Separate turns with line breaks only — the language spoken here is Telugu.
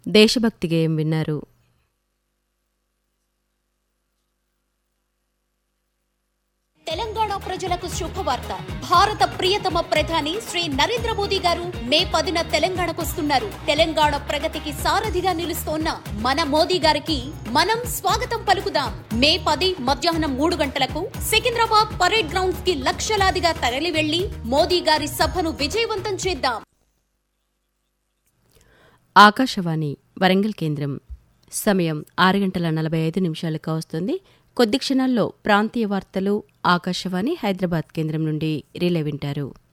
దేశభక్తి గేయం విన్నారు
తెలంగాణ ప్రజలకు శుభవార్త భారత ప్రియతమ ప్రధాని శ్రీ నరేంద్ర మోదీ గారు మే పదిన తెలంగాణకొస్తున్నారు తెలంగాణ ప్రగతికి సారథిగా నిలుస్తోన్న మన మోదీ గారికి మనం స్వాగతం పలుకుదాం మే పది మధ్యాహ్నం మూడు గంటలకు సికింద్రాబాద్ పరేడ్ గ్రౌండ్స్ కి లక్షలాదిగా తరలి వెళ్లి మోదీ గారి సభను విజయవంతం చేద్దాం
ఆకాశవాణి వరంగల్ కేంద్రం సమయం ఆరు గంటల నలభై ఐదు నిమిషాలకు వస్తుంది కొద్ది క్షణాల్లో ప్రాంతీయ వార్తలు ఆకాశవాణి హైదరాబాద్ కేంద్రం నుండి రిలే వింటారు